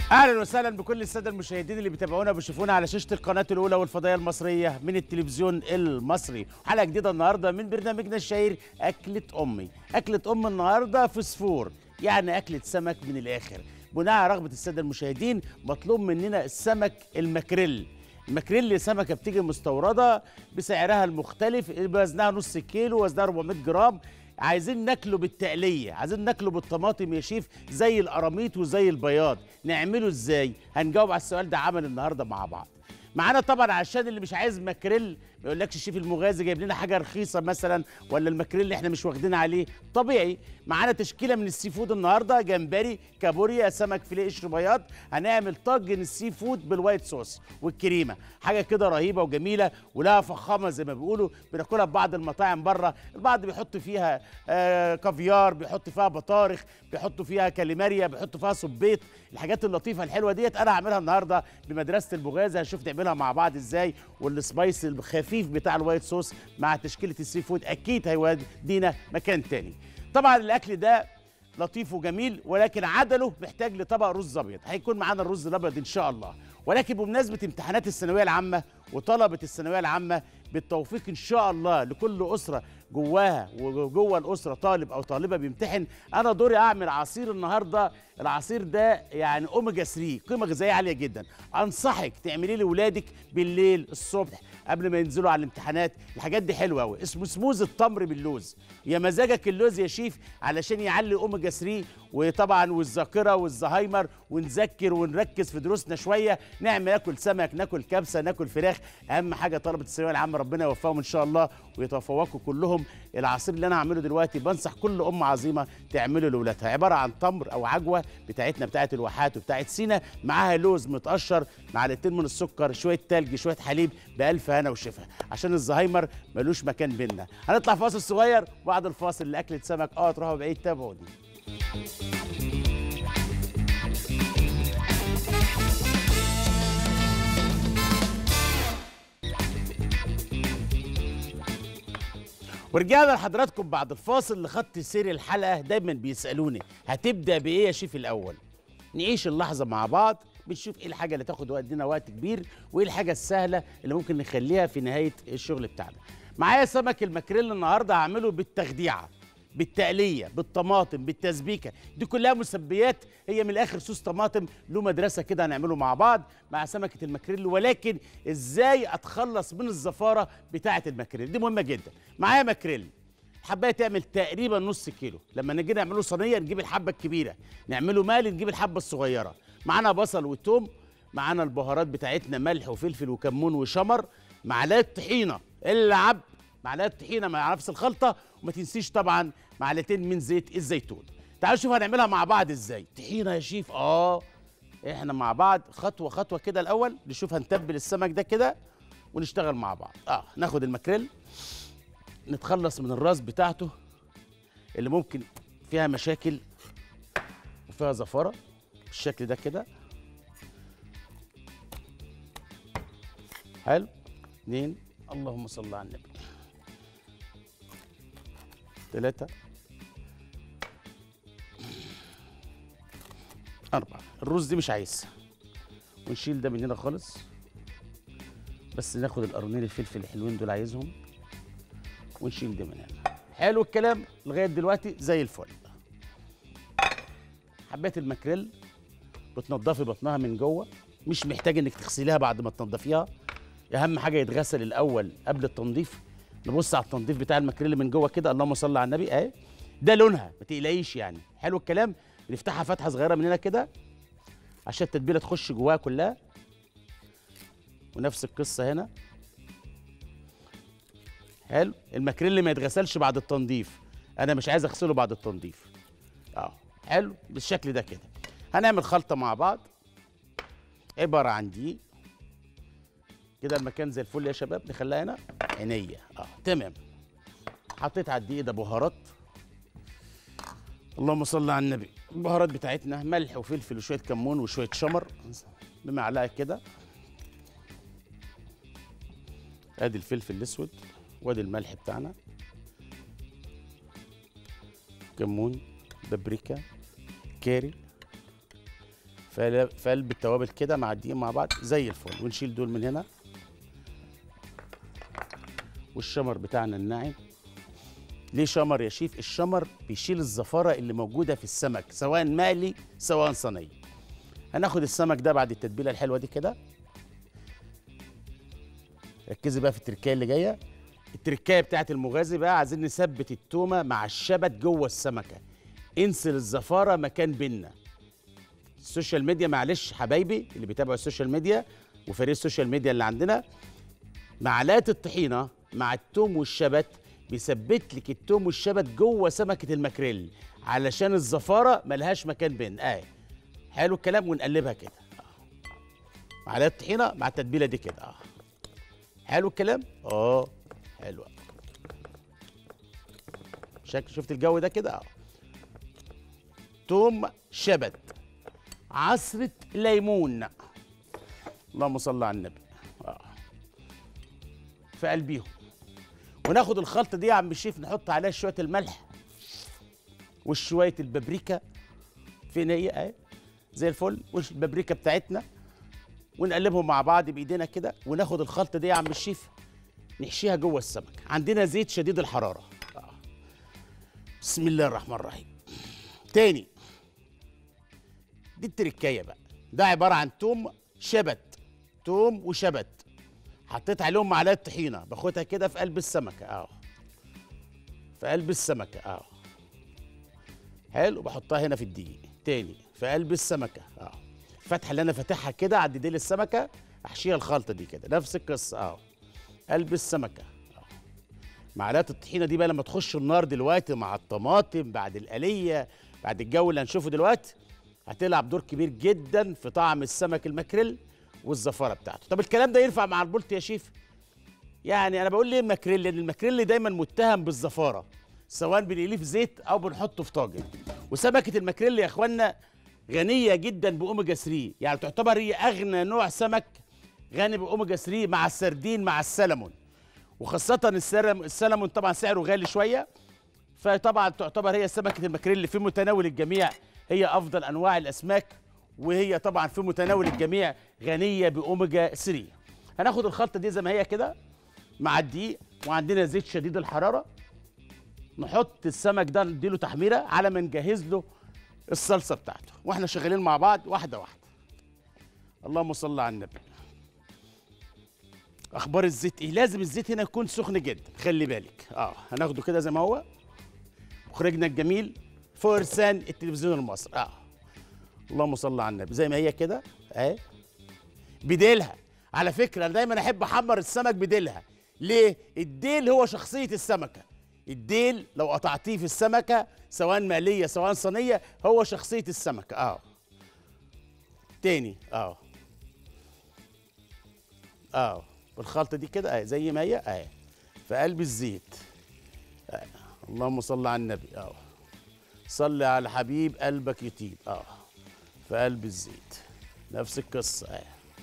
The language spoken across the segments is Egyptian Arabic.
اهلا وسهلا بكل الساده المشاهدين اللي بيتابعونا وبيشوفونا على شاشه القناه الاولى والفضائيه المصريه من التلفزيون المصري حلقه جديده النهارده من برنامجنا الشهير اكله امي اكله ام النهارده فسفور يعني اكله سمك من الاخر بناء على رغبه الساده المشاهدين مطلوب مننا السمك المكريل المكريل سمكه بتيجي مستورده بسعرها المختلف وزنها نص كيلو وزنها 400 جرام عايزين ناكله بالتقليه عايزين ناكله بالطماطم يا شيف زي القراميط وزي البياض نعمله ازاي هنجاوب على السؤال ده عمل النهارده مع بعض معانا طبعا عشان اللي مش عايز ماكريل ما يقولكش الشيف المغازي جايب لنا حاجه رخيصه مثلا ولا الماكريل اللي احنا مش واخدين عليه طبيعي معانا تشكيله من السي فود النهارده جمبري كابوريا سمك فيليه قشر بياض هنعمل طاجن السي فود بالوايت صوص والكريمه حاجه كده رهيبه وجميله ولها فخامه زي ما بيقولوا بناكلها في بعض المطاعم بره البعض بيحط فيها آه كافيار بيحط فيها بطارخ بيحطوا فيها كاليماريا بيحطوا فيها صبيط الحاجات اللطيفه الحلوه ديت انا هعملها النهارده بمدرسه البغازه هنشوف نعملها مع بعض ازاي والسبايس الخفيف بتاع الوايت صوص مع تشكيله السي فود اكيد هيودينا مكان تاني طبعا الاكل ده لطيف وجميل ولكن عدله محتاج لطبق رز ابيض هيكون معانا الرز الابيض ان شاء الله ولكن بمناسبه امتحانات الثانويه العامه وطلبه الثانويه العامه بالتوفيق ان شاء الله لكل اسره جواها وجوه الاسره طالب او طالبه بيمتحن انا دوري اعمل عصير النهارده العصير ده يعني اوميجا 3 قيمه غذائيه عاليه جدا انصحك تعمليه لاولادك بالليل الصبح قبل ما ينزلوا على الامتحانات الحاجات دي حلوه قوي اسمه سموز التمر باللوز يا مزاجك اللوز يا شيف علشان يعلي اوميجا 3 وطبعا والذاكره والزهايمر ونذكر ونركز في دروسنا شويه نعمل ناكل سمك ناكل كبسه ناكل فراخ اهم حاجه طلبه الثانويه العامه ربنا يوفقهم ان شاء الله ويتفوقوا كلهم العصير اللي انا هعمله دلوقتي بنصح كل ام عظيمه تعمله لاولادها عباره عن تمر او عجوه بتاعتنا بتاعت الواحات وبتاعت سينا معاها لوز متقشر معلقتين من السكر شويه تلج شويه حليب بألف هنا وشفا عشان الزهايمر ملوش مكان بينا هنطلع فاصل صغير وبعد الفاصل لاكله سمك اه تروحوا بعيد تابعوني ورجعنا لحضراتكم بعد الفاصل لخط سير الحلقه دايما بيسالوني هتبدا بايه يا شيف الاول نعيش اللحظه مع بعض بنشوف ايه الحاجه اللي تاخد وقتنا وقت كبير وايه الحاجه السهله اللي ممكن نخليها في نهايه الشغل بتاعنا معايا سمك الماكريل النهارده هعمله بالتخديعه بالتقليه بالطماطم بالتسبيكه دي كلها مسبيات هي من الاخر صوص طماطم له مدرسه كده هنعمله مع بعض مع سمكه الماكريل ولكن ازاي اتخلص من الزفاره بتاعه الماكريل دي مهمه جدا معايا ماكريل حبايه تعمل تقريبا نص كيلو لما نيجي نعمله صينيه نجيب الحبه الكبيره نعمله مالي نجيب الحبه الصغيره معانا بصل وتوم معانا البهارات بتاعتنا ملح وفلفل وكمون وشمر معلقه طحينه العب معلقه طحينه مع نفس الخلطه وما تنسيش طبعا معلقتين من زيت الزيتون تعالوا نشوف هنعملها مع بعض ازاي طحينه يا شيف اه احنا مع بعض خطوه خطوه كده الاول نشوف هنتبل السمك ده كده ونشتغل مع بعض اه ناخد الماكريل نتخلص من الراس بتاعته اللي ممكن فيها مشاكل وفيها زفاره بالشكل ده كده حلو اتنين اللهم صل على النبي ثلاثة أربعة الرز دي مش عايزها ونشيل ده من هنا خالص بس ناخد القرنين الفلفل الحلوين دول عايزهم ونشيل ده من هنا حلو الكلام لغاية دلوقتي زي الفل حبات الماكريل بتنضفي بطنها من جوه مش محتاج انك تغسليها بعد ما تنضفيها اهم حاجه يتغسل الاول قبل التنظيف نبص على التنظيف بتاع الماكريل من جوه كده اللهم صل على النبي اهي ده لونها ما تقلقيش يعني حلو الكلام نفتحها فتحه صغيره من هنا كده عشان التتبيله تخش جواها كلها ونفس القصه هنا حلو الماكريل اللي ما يتغسلش بعد التنظيف انا مش عايز اغسله بعد التنظيف اه حلو بالشكل ده كده هنعمل خلطه مع بعض عباره عن دقيق كده المكان زي الفل يا شباب نخليها هنا عينيا اه تمام حطيت على الدقيق ده بهارات اللهم صل على النبي البهارات بتاعتنا ملح وفلفل وشويه كمون وشويه شمر بمعلقه كده ادي الفلفل الاسود وادي الملح بتاعنا كمون بابريكا كاري في في قلب التوابل كده مع الدقيق مع بعض زي الفل ونشيل دول من هنا والشمر بتاعنا الناعم ليه شمر يا شيف الشمر بيشيل الزفاره اللي موجوده في السمك سواء مقلي سواء صينيه هناخد السمك ده بعد التتبيله الحلوه دي كده ركزي بقى في التركايه اللي جايه التركايه بتاعت المغازي بقى عايزين نثبت التومه مع الشبت جوه السمكه انسل الزفاره مكان بينا السوشيال ميديا معلش حبايبي اللي بيتابعوا السوشيال ميديا وفريق السوشيال ميديا اللي عندنا معلقه الطحينه مع التوم والشبت بيثبت لك التوم والشبت جوه سمكه الماكريل علشان الزفاره ملهاش مكان بين اه حلو الكلام ونقلبها كده آه. معلقه الطحينه مع التتبيله دي كده اه حلو الكلام اه حلو شكل شفت الجو ده كده اه توم شبت عصرة ليمون اللهم صل على النبي آه. في قلبيهم وناخد الخلطة دي يا عم الشيف نحط عليها شوية الملح وشوية البابريكا فين هي اهي زي الفل والبابريكا بتاعتنا ونقلبهم مع بعض بايدينا كده وناخد الخلطة دي يا عم الشيف نحشيها جوه السمك عندنا زيت شديد الحرارة آه. بسم الله الرحمن الرحيم تاني دي التركايه بقى ده عباره عن توم شبت توم وشبت حطيت عليهم معلقه طحينه باخدها كده في قلب السمكه اهو في قلب السمكه اهو حلو بحطها هنا في الدقيق تاني في قلب السمكه اهو الفتحه اللي انا فاتحها كده على ديل السمكه احشيها الخلطه دي كده نفس القصه اهو قلب السمكه اهو معلقه الطحينه دي بقى لما تخش النار دلوقتي مع الطماطم بعد القليه بعد الجو اللي هنشوفه دلوقتي هتلعب دور كبير جدا في طعم السمك الماكريل والزفاره بتاعته طب الكلام ده ينفع مع البولت يا شيف يعني انا بقول ليه الماكريل لان الماكريل دايما متهم بالزفاره سواء بنقليه في زيت او بنحطه في طاجن وسمكه الماكريل يا اخوانا غنيه جدا باوميجا 3 يعني تعتبر هي اغنى نوع سمك غني باوميجا 3 مع السردين مع السلمون وخاصه السلم السلمون طبعا سعره غالي شويه فطبعا تعتبر هي سمكه الماكريل اللي في متناول الجميع هي افضل انواع الاسماك وهي طبعا في متناول الجميع غنيه باوميجا 3 هناخد الخلطه دي زي ما هي كده مع الدقيق وعندنا زيت شديد الحراره نحط السمك ده نديله تحميره على ما نجهز له الصلصه بتاعته واحنا شغالين مع بعض واحده واحده اللهم صل على النبي اخبار الزيت ايه لازم الزيت هنا يكون سخن جدا خلي بالك اه هناخده كده زي ما هو مخرجنا الجميل فرسان التلفزيون المصري اه اللهم صل على النبي زي ما هي كده اهي بديلها على فكره انا دايما احب احمر السمك بديلها ليه الديل هو شخصيه السمكه الديل لو قطعتيه في السمكه سواء مقليه سواء صينيه هو شخصيه السمكه اه تاني اه اه والخلطه دي كده اهي زي ما هي اهي في قلب الزيت آه. اللهم صل على النبي اه صلي على حبيب قلبك يطيب اه في قلب الزيت نفس القصه اه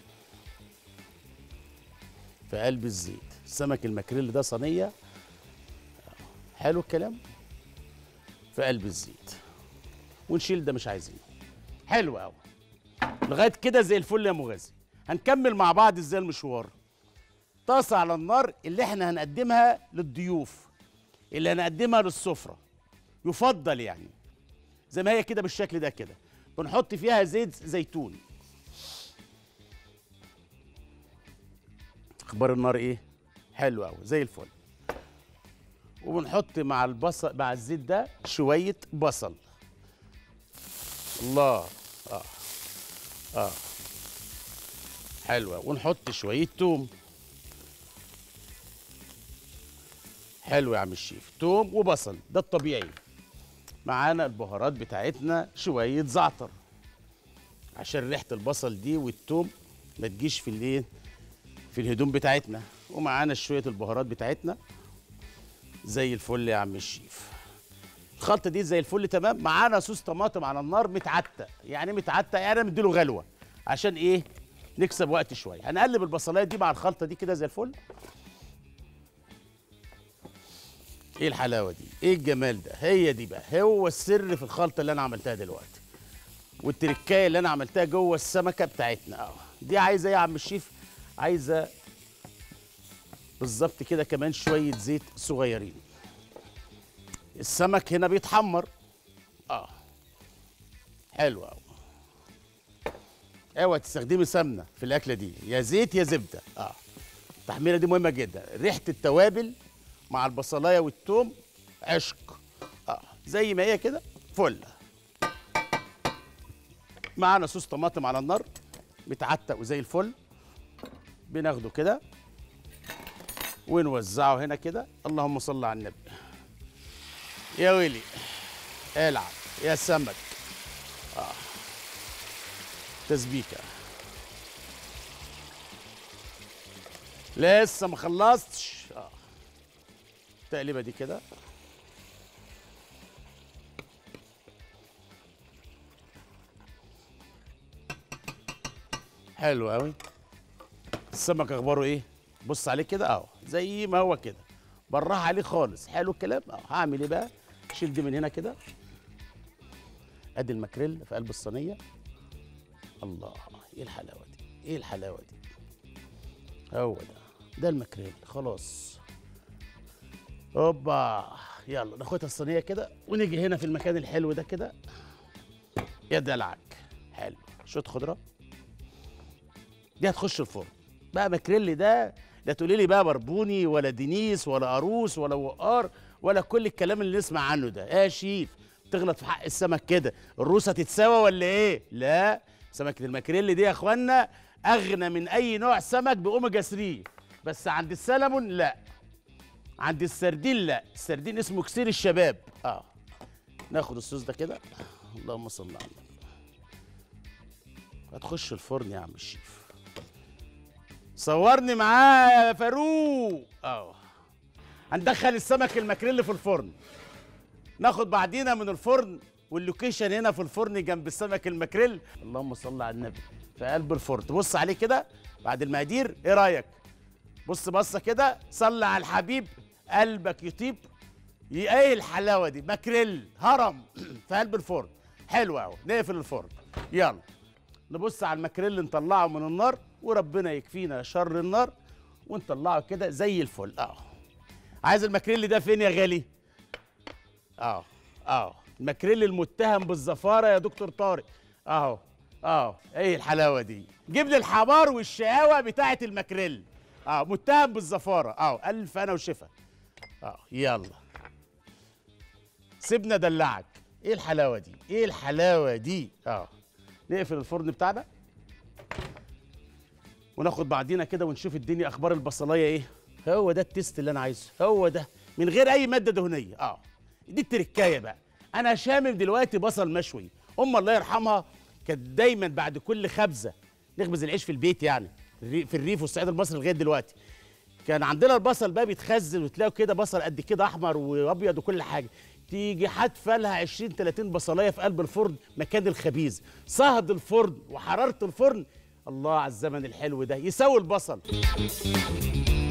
في قلب الزيت السمك الماكريل ده صينيه حلو الكلام في قلب الزيت ونشيل ده مش عايزينه حلو قوي لغايه كده زي الفل يا مغازي هنكمل مع بعض ازاي المشوار طاسه على النار اللي احنا هنقدمها للضيوف اللي هنقدمها للسفره يفضل يعني زي ما هي كده بالشكل ده كده بنحط فيها زيت زيتون اخبار النار ايه حلو قوي زي الفل وبنحط مع البصل مع الزيت ده شويه بصل الله اه اه حلوه ونحط شويه توم حلو يا عم الشيف توم وبصل ده الطبيعي معانا البهارات بتاعتنا شويه زعتر عشان ريحه البصل دي والتوم ما تجيش في الايه في الهدوم بتاعتنا ومعانا شويه البهارات بتاعتنا زي الفل يا عم الشيف الخلطه دي زي الفل تمام معانا صوص طماطم على النار متعتق يعني متعتق يعني انا مديله غلوه عشان ايه نكسب وقت شويه هنقلب البصلايه دي مع الخلطه دي كده زي الفل ايه الحلاوه دي ايه الجمال ده هي دي بقى هو السر في الخلطه اللي انا عملتها دلوقتي والتركايه اللي انا عملتها جوه السمكه بتاعتنا اه دي عايزه ايه يا عم الشيف عايزه بالظبط كده كمان شويه زيت صغيرين السمك هنا بيتحمر اه حلو قوي اوعى تستخدمي سمنه في الاكله دي يا زيت يا زبده اه التحميره دي مهمه جدا ريحه التوابل مع البصلايه والثوم عشق اه زي ما هي كده فل معانا صوص طماطم على النار متعتق وزي الفل بناخده كده ونوزعه هنا كده اللهم صل على النبي يا ويلي العب يا سمك آه. تسبيكه لسه ما خلصتش اه التقليبه دي كده حلو قوي السمك اخباره ايه بص عليه كده اهو زي ما هو كده بالراحه عليه خالص حلو الكلام اهو هعمل ايه بقى شيل دي من هنا كده ادي الماكريل في قلب الصينيه الله ايه الحلاوه دي ايه الحلاوه دي هو ده ده الماكريل خلاص اوبا يلا ناخدها الصينيه كده ونيجي هنا في المكان الحلو ده كده يا دلعك حلو شويه خضره دي هتخش الفرن بقى ماكريل ده لا تقولي لي بقى بربوني ولا دينيس ولا عروس ولا وقار ولا كل الكلام اللي نسمع عنه ده يا شيف تغلط في حق السمك كده الروسه تتسوى ولا ايه لا سمكه الماكريل دي يا اخوانا اغنى من اي نوع سمك باوميجا 3 بس عند السلمون لا عند السردين لا السردين اسمه كسير الشباب اه ناخد الصوص ده كده اللهم صل على النبي هتخش الفرن يا عم الشيف صورني معاه يا فاروق اه هندخل السمك الماكريل في الفرن ناخد بعدينا من الفرن واللوكيشن هنا في الفرن جنب السمك الماكريل اللهم صل على النبي في قلب الفرن تبص عليه كده بعد المقادير ايه رايك بص بصه كده صلي على الحبيب قلبك يطيب ي- ايه الحلاوه دي ماكريل هرم في قلب الفرن حلو قوي نقفل الفرن يلا نبص على الماكريل نطلعه من النار وربنا يكفينا شر النار ونطلعه كده زي الفل اه عايز الماكريل ده فين يا غالي اه اه الماكريل المتهم بالزفاره يا دكتور طارق اهو اهو ايه الحلاوه دي جيب لي الحمار والشقاوه بتاعه الماكريل اه متهم بالزفاره اه الف انا وشفا اه يلا سيبنا دلعك ايه الحلاوه دي ايه الحلاوه دي اه نقفل الفرن بتاعنا وناخد بعدينا كده ونشوف الدنيا اخبار البصلايه ايه هو ده التيست اللي انا عايزه هو ده من غير اي ماده دهنيه اه دي التركايه بقى انا شامم دلوقتي بصل مشوي ام الله يرحمها كانت دايما بعد كل خبزه نخبز العيش في البيت يعني الري- في الريف والصعيد المصري لغايه دلوقتي كان عندنا البصل بقى بيتخزن وتلاقوا كده بصل قد كده احمر وابيض وكل حاجه تيجي حاتفه لها 20 30 بصلايه في قلب الفرن مكان الخبيز صهد الفرن وحراره الفرن الله على الزمن الحلو ده يساوي البصل